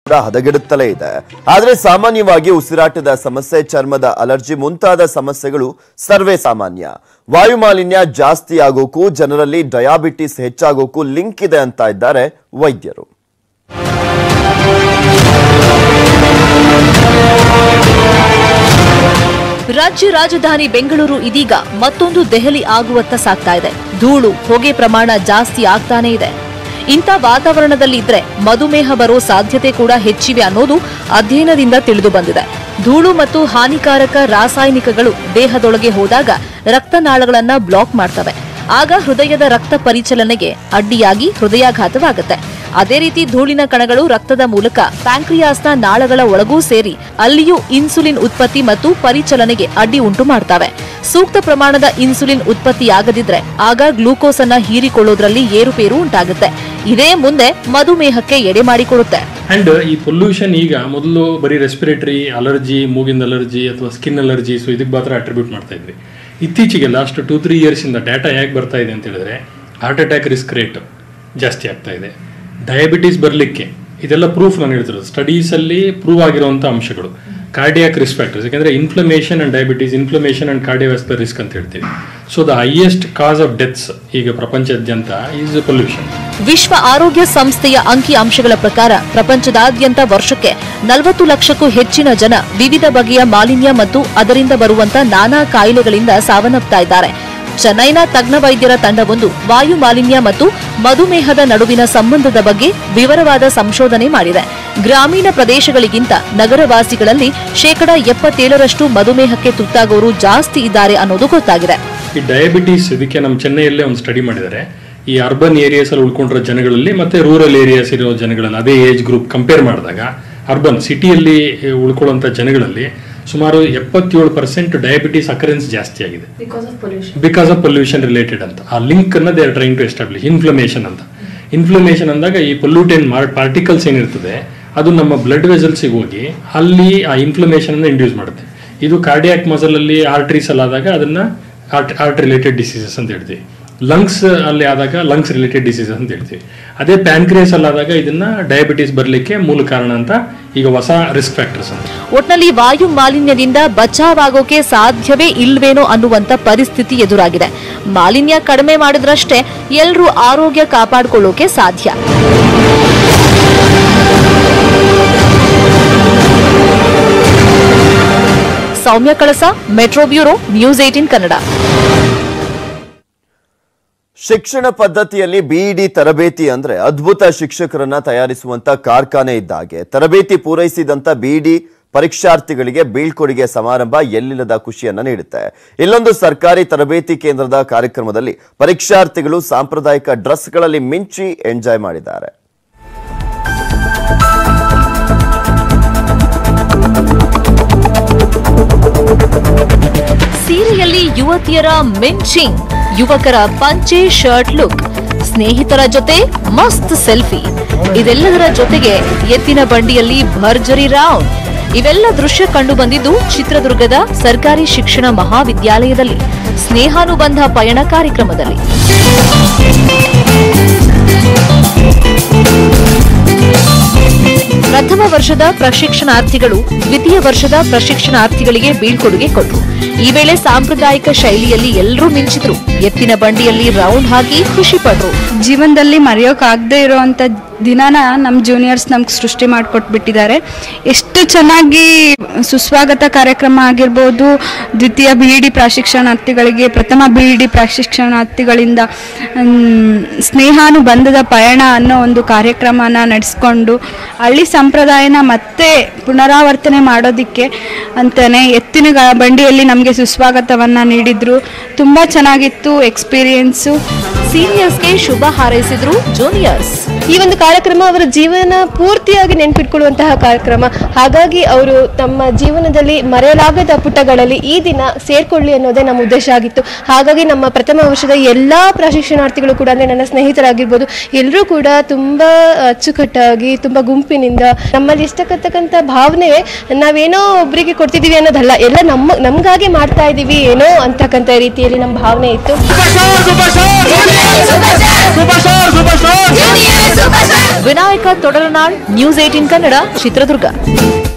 ಕೂಡ ಹದಗೆಡುತ್ತಲೇ ಇದೆ ಆದರೆ ಸಾಮಾನ್ಯವಾಗಿ ಉಸಿರಾಟದ ಸಮಸ್ಯೆ ಚರ್ಮದ ಅಲರ್ಜಿ ಮುಂತಾದ ಸಮಸ್ಯೆಗಳು ಸರ್ವೇ ಸಾಮಾನ್ಯ ವಾಯು ಮಾಲಿನ್ಯ ಜಾಸ್ತಿ ಆಗೋಕ್ಕೂ ಜನರಲ್ಲಿ ಡಯಾಬಿಟಿಸ್ ಹೆಚ್ಚಾಗೋಕ್ಕೂ ಲಿಂಕ್ ಇದೆ ಅಂತ ಇದ್ದಾರೆ ವೈದ್ಯರು ರಾಜ್ಯ ರಾಜಧಾನಿ ಬೆಂಗಳೂರು ಇದೀಗ ಮತ್ತೊಂದು ದೆಹಲಿ ಆಗುವತ್ತ ಸಾಗ್ತಾ ಇದೆ ಧೂಳು ಹೊಗೆ ಪ್ರಮಾಣ ಜಾಸ್ತಿ ಆಗ್ತಾನೇ ಇದೆ ಇಂಥ ವಾತಾವರಣದಲ್ಲಿ ಇದ್ರೆ ಮಧುಮೇಹ ಬರೋ ಸಾಧ್ಯತೆ ಕೂಡ ಹೆಚ್ಚಿವೆ ಅನ್ನೋದು ಅಧ್ಯಯನದಿಂದ ತಿಳಿದು ಬಂದಿದೆ ಧೂಳು ಮತ್ತು ಹಾನಿಕಾರಕ ರಾಸಾಯನಿಕಗಳು ದೇಹದೊಳಗೆ ಹೋದಾಗ ರಕ್ತನಾಳಗಳನ್ನ ಬ್ಲಾಕ್ ಮಾಡ್ತವೆ ಆಗ ಹೃದಯದ ರಕ್ತ ಪರಿಚಲನೆಗೆ ಅಡ್ಡಿಯಾಗಿ ಹೃದಯಾಘಾತವಾಗುತ್ತೆ ಅದೇ ರೀತಿ ಧೂಳಿನ ಕಣಗಳು ರಕ್ತದ ಮೂಲಕ ಪ್ಯಾಂಕ್ರಿಯಾಸ್ನ ನಾಳಗಳ ಒಳಗೂ ಸೇರಿ ಅಲ್ಲಿಯೂ ಇನ್ಸುಲಿನ್ ಉತ್ಪತ್ತಿ ಮತ್ತು ಪರಿಚಲನೆಗೆ ಅಡ್ಡಿ ಉಂಟು ಮಾಡ್ತವೆ ಸೂಕ್ತ ಪ್ರಮಾಣದ ಇನ್ಸುಲಿನ್ ಉತ್ಪತ್ತಿಯಾಗದಿದ್ರೆ ಆಗ ಗ್ಲೂಕೋಸ್ ಅನ್ನ ಹೀರಿಕೊಳ್ಳೋದ್ರಲ್ಲಿ ಏರುಪೇರು ಉಂಟಾಗುತ್ತೆ ಇದೇ ಮುಂದೆ ಮಧುಮೇಹಕ್ಕೆ ಎಡೆ ಮಾಡಿಕೊಡುತ್ತೆ ಆ್ಯಂಡ್ ಈ ಪೊಲ್ಯೂಷನ್ ಈಗ ಮೊದಲು ಬರೀ ರೆಸ್ಪಿರೇಟರಿ ಅಲರ್ಜಿ ಮೂಗಿಂದ ಅಲರ್ಜಿ ಅಥವಾ ಸ್ಕಿನ್ ಅಲರ್ಜಿ ಸೊ ಇದಕ್ಕೆ ಮಾತ್ರ ಅಟ್ರಿಬ್ಯೂಟ್ ಮಾಡ್ತಾ ಇದ್ವಿ ಇತ್ತೀಚೆಗೆ ಲಾಸ್ಟ್ ಟೂ ತ್ರೀ ಇಯರ್ಸಿಂದ ಡಾಟಾ ಹೇಗೆ ಬರ್ತಾ ಇದೆ ಅಂತ ಹೇಳಿದ್ರೆ ಹಾರ್ಟ್ ಅಟ್ಯಾಕ್ ರಿಸ್ಕ್ ರೇಟ್ ಜಾಸ್ತಿ ಆಗ್ತಾ ಇದೆ ಡಯಾಬಿಟೀಸ್ ಬರಲಿಕ್ಕೆ ಇದೆಲ್ಲ ಪ್ರೂಫ್ ನಾನು ಹೇಳ್ತಿರೋದು ಸ್ಟಡೀಸಲ್ಲಿ ಪ್ರೂವ್ ಆಗಿರುವಂಥ ಅಂಶಗಳು ಕಾರ್ಡಿಯಾಕ್ ರಿಸ್ಕ್ ಫ್ಯಾಕ್ಟರ್ಸ್ ಯಾಕಂದರೆ inflammation and diabetes inflammation and cardiovascular risk ಅಂತ ಹೇಳ್ತೀವಿ so the highest cause of deaths ಈಗ ಪ್ರಪಂಚಾದ್ಯಂತ ಈಸ್ ಪೊಲ್ಯೂಷನ್ ವಿಶ್ವ ಆರೋಗ್ಯ ಸಂಸ್ಥೆಯ ಅಂಕಿ ಅಂಶಗಳ ಪ್ರಕಾರ ಪ್ರಪಂಚದಾದ್ಯಂತ ವರ್ಷಕ್ಕೆ ನಲವತ್ತು ಲಕ್ಷಕ್ಕೂ ಹೆಚ್ಚಿನ ಜನ ವಿವಿಧ ಬಗೆಯ ಮಾಲಿನ್ಯ ಮತ್ತು ಅದರಿಂದ ಬರುವಂತ ನಾನಾ ಕಾಯಿಲೆಗಳಿಂದ ಸಾವನ್ನಪ್ತಾ ಇದ್ದಾರೆ ಚೆನ್ನೈನ ತಜ್ಞ ವೈದ್ಯರ ತಂಡವೊಂದು ವಾಯು ಮಾಲಿನ್ಯ ಮತ್ತು ಮಧುಮೇಹದ ನಡುವಿನ ಸಂಬಂಧದ ಬಗ್ಗೆ ವಿವರವಾದ ಸಂಶೋಧನೆ ಮಾಡಿದೆ ಗ್ರಾಮೀಣ ಪ್ರದೇಶಗಳಿಗಿಂತ ನಗರವಾಸಿಗಳಲ್ಲಿ ಶೇಕಡ ಎಪ್ಪತ್ತೇಳರಷ್ಟು ಮಧುಮೇಹಕ್ಕೆ ತುತ್ತಾಗೋರು ಜಾಸ್ತಿ ಇದ್ದಾರೆ ಅನ್ನೋದು ಗೊತ್ತಾಗಿದೆ ಈ ಡಯಾಬಿಟೀಸ್ ಇದಕ್ಕೆ ನಮ್ಮ ಚೆನ್ನೈಯಲ್ಲೇ ಒಂದು ಸ್ಟಡಿ ಮಾಡಿದ್ದಾರೆ ಈ ಅರ್ಬನ್ ಏರಿಯಾಸ್ ಅಲ್ಲಿ ಉಳ್ಕೊಂಡಿರೋ ಜನಗಳಲ್ಲಿ ಮತ್ತೆ ರೂರಲ್ ಏರಿಯಾಸ್ ಇರೋ ಜನಗಳಲ್ಲಿ ಅದೇ ಏಜ್ ಗ್ರೂಪ್ ಕಂಪೇರ್ ಮಾಡಿದಾಗ ಅರ್ಬನ್ ಸಿಟಿಯಲ್ಲಿ ಉಳ್ಕೊಳ್ಳುವಂಥ ಜನಗಳಲ್ಲಿ ಸುಮಾರು ಎಪ್ಪತ್ತೇಳು ಪರ್ಸೆಂಟ್ ಡಯಾಬಿಟೀಸ್ ಅಕರೆನ್ಸ್ ಜಾಸ್ತಿ ಆಗಿದೆ ಬಿಕಾಸ್ ಆಫ್ ಪೊಲ್ಯೂಷನ್ ರಿಲೇಟೆಡ್ ಅಂತ ಆ ಲಿಂಕ್ ಅನ್ನ they are trying to establish inflammation ಅಂತ ಇನ್ಫ್ಲಮೇಷನ್ ಅಂದಾಗ ಈ ಪೊಲ್ಯೂಟೆನ್ ಪಾರ್ಟಿಕಲ್ಸ್ ಏನಿರ್ತದೆ ಅದು ನಮ್ಮ ಬ್ಲಡ್ ವೆಸಲ್ಸಿಗೆ ಹೋಗಿ ಅಲ್ಲಿ ಆ ಇನ್ಫ್ಲಮೇಷನ್ ಅನ್ನ ಇಂಡ್ಯೂಸ್ ಮಾಡುತ್ತೆ ಇದು ಕಾರ್ಡಿಯಾಕ್ ಮಸಲ್ ಅಲ್ಲಿ ಆರ್ಟ್ರೀಸ್ ಅಲ್ಲಿ ಆದಾಗ ಅದನ್ನ ಆರ್ಟ್ ರಿಲೇಟೆಡ್ ಡಿಸೀಸಸ್ ಅಂತ ಹೇಳ್ತೀವಿ ಲಂಗ್ಸ್ ಅಲ್ಲಿ ಆದಾಗ ಲಂಗ್ಸ್ ರಿಲೇಟೆಡ್ ಡಿಸೀಸಸ್ ಅಂತ ಹೇಳ್ತೀವಿ ಅದೇ ಪ್ಯಾನ್ಕ್ರಿಯಸ್ ಅಲ್ಲಿ ಆದಾಗ ಇದನ್ನ ಡಯಾಬಿಟಿಸ್ ಬರಲಿಕ್ಕೆ ಮೂಲ ಕಾರಣ ಅಂತ ಈಗ ಹೊಸ ರಿಸ್ಕ್ ಫ್ಯಾಕ್ಟರ್ಸ್ ಅಂತ ಒಟ್ನಲ್ಲಿ ವಾಯು ಮಾಲಿನ್ಯದಿಂದ ಬಚಾವಾಗೋಕೆ ಸಾಧ್ಯವೇ ಇಲ್ವೇನೋ ಅನ್ನುವಂತ ಪರಿಸ್ಥಿತಿ ಎದುರಾಗಿದೆ ಮಾಲಿನ್ಯ ಕಡಿಮೆ ಮಾಡಿದ್ರಷ್ಟೇ ಎಲ್ರೂ ಆರೋಗ್ಯ ಕಾಪಾಡಿಕೊಳ್ಳೋಕೆ ಸಾಧ್ಯ Soumya Kalasa metro bureau news eighteen Kannada ಶಿಕ್ಷಣ ಪದ್ಧತಿಯಲ್ಲಿ ಬಿಇಡಿ ತರಬೇತಿ ಅಂದ್ರೆ ಅದ್ಭುತ ಶಿಕ್ಷಕರನ್ನ ತಯಾರಿಸುವಂತ ಕಾರ್ಖಾನೆ ಇದ್ದಾಗೆ ತರಬೇತಿ ಪೂರೈಸಿದಂತ ಬಿಇಡಿ ಪರೀಕ್ಷಾರ್ಥಿಗಳಿಗೆ ಬೀಳ್ಕೊಡುಗೆ ಸಮಾರಂಭ ಎಲ್ಲಿಲ್ಲದ ಖುಷಿಯನ್ನ ನೀಡುತ್ತೆ ಇಲ್ಲೊಂದು ಸರ್ಕಾರಿ ತರಬೇತಿ ಕೇಂದ್ರದ ಕಾರ್ಯಕ್ರಮದಲ್ಲಿ ಪರೀಕ್ಷಾರ್ಥಿಗಳು ಸಾಂಪ್ರದಾಯಿಕ ಡ್ರೆಸ್ಗಳಲ್ಲಿ ಮಿಂಚಿ ಎಂಜಾಯ್ ಮಾಡಿದ್ದಾರೆ ಸೀರೆಯಲ್ಲಿ ಯುವತಿಯರ ಮಿಂಚಿಂಗ್ ಯುವಕರ ಪಂಚೆ ಶರ್ಟ್ ಲುಕ್ ಸ್ನೇಹಿತರ ಜೊತೆ ಮಸ್ತ್ ಸೆಲ್ಫಿ ಇದೆಲ್ಲದರ ಜೊತೆಗೆ ಎತ್ತಿನ ಬಂಡಿಯಲ್ಲಿ ಭರ್ಜರಿ ರೌಂಡ್ ಇವೆಲ್ಲ ದೃಶ್ಯ ಕಂಡು ಬಂದಿದ್ದು ಚಿತ್ರದುರ್ಗದ ಸರ್ಕಾರಿ ಶಿಕ್ಷಣ ಮಹಾವಿದ್ಯಾಲಯದಲ್ಲಿ ಸ್ನೇಹಾನುಬಂಧ ಪಯಣ ಕಾರ್ಯಕ್ರಮದಲ್ಲಿ ಪ್ರಥಮ ವರ್ಷದ ಪ್ರಶಿಕ್ಷಣಾರ್ಥಿಗಳು ದ್ವಿತೀಯ ವರ್ಷದ ಪ್ರಶಿಕ್ಷಣಾರ್ಥಿಗಳಿಗೆ ಬೀಳ್ಕೊಡುಗೆ ಕೊಟ್ಟರು ಈ ವೇಳೆ ಸಾಂಪ್ರದಾಯಿಕ ಶೈಲಿಯಲ್ಲಿ ಎಲ್ಲರೂ ಮಿಂಚಿದ್ರು ಎತ್ತಿನ ಬಂಡಿಯಲ್ಲಿ ರೌಂಡ್ ಹಾಕಿ ಖುಷಿ ಪಟ್ರು ಜೀವನದಲ್ಲಿ ಮರೆಯೋಕ್ಕಾಗದೇ ಇರೋವಂಥ ದಿನಾನ ನಮ್ಮ ಜೂನಿಯರ್ಸ್ ನಮ್ಗೆ ಸೃಷ್ಟಿ ಮಾಡಿಕೊಟ್ಬಿಟ್ಟಿದ್ದಾರೆ ಎಷ್ಟು ಚೆನ್ನಾಗಿ ಸುಸ್ವಾಗತ ಕಾರ್ಯಕ್ರಮ ಆಗಿರ್ಬೋದು ದ್ವಿತೀಯ ಬಿ ಇ ಡಿ ಪ್ರಶಿಕ್ಷಣಾರ್ಥಿಗಳಿಗೆ ಪ್ರಥಮ ಬಿ ಇ ಡಿ ಪ್ರಶಿಕ್ಷಣಾರ್ಥಿಗಳಿಂದ ಮ್, ಸ್ನೇಹಾನುಬಂಧದ ಪಯಣ ಅನ್ನೋ ಒಂದು ಕಾರ್ಯಕ್ರಮನ ನಡೆಸ್ಕೊಂಡು ಹಳ್ಳಿ ಸಂಪ್ರದಾಯನ ಮತ್ತೆ ಪುನರಾವರ್ತನೆ ಮಾಡೋದಕ್ಕೆ ಅಂತಾನೆ ಎತ್ತಿನ ಗ- ಬಂಡಿಯಲ್ಲಿ ನಮಗೆ ಸುಸ್ವಾಗತವನ್ನು ನೀಡಿದ್ರು ತುಂಬ ಚೆನ್ನಾಗಿತ್ತು ಎಕ್ಸ್ಪೀರಿಯೆನ್ಸು ಸೀನಿಯರ್ಸ್ಗೆ ಶುಭ ಹಾರೈಸಿದ್ರು ಜೂನಿಯರ್ಸ್ ಈ ಒಂದು ಕಾರ್ಯಕ್ರಮ ಅವರ ಜೀವನ ಪೂರ್ತಿಯಾಗಿ ನೆನ್ಪಿಟ್ಕೊಳ್ಳುವಂತಹ ಕಾರ್ಯಕ್ರಮ ಹಾಗಾಗಿ ಅವರು ತಮ್ಮ ಜೀವನದಲ್ಲಿ ಮರೆಯಲಾಗದ ಪುಟಗಳಲ್ಲಿ ಈ ದಿನ ಸೇರ್ಕೊಳ್ಳಿ ಅನ್ನೋದೇ ನಮ್ಮ ಉದ್ದೇಶ ಆಗಿತ್ತು ಹಾಗಾಗಿ ನಮ್ಮ ಪ್ರಥಮ ವರ್ಷದ ಎಲ್ಲಾ ಪ್ರಶಿಕ್ಷಣಾರ್ಥಿಗಳು ಕೂಡ ಅಂದ್ರೆ ನನ್ನ ಸ್ನೇಹಿತರಾಗಿರ್ಬೋದು ಎಲ್ಲರೂ ಕೂಡ ತುಂಬಾ ಅಚ್ಚುಕಟ್ಟಾಗಿ ತುಂಬಾ ಗುಂಪಿನಿಂದ ನಮ್ಮಲ್ಲಿ ಇಷ್ಟಕ್ಕಂತಕ್ಕಂಥ ಭಾವನೆ ನಾವೇನೋ ಒಬ್ಬರಿಗೆ ಕೊಡ್ತಿದೀವಿ ಅನ್ನೋದಲ್ಲ ಎಲ್ಲ ನಮ್ಮ ನಮ್ಗಾಗಿ ಮಾಡ್ತಾ ಇದೀವಿ ಏನೋ ಅಂತಕ್ಕಂಥ ರೀತಿಯಲ್ಲಿ ನಮ್ಮ ಭಾವನೆ ಇತ್ತು ವಿನಾಯಕ ತೊಡರನಾಳ್ ನ್ಯೂಸ್ ಏಟಿನ್ ಕನ್ನಡ ಚಿತ್ರದುರ್ಗ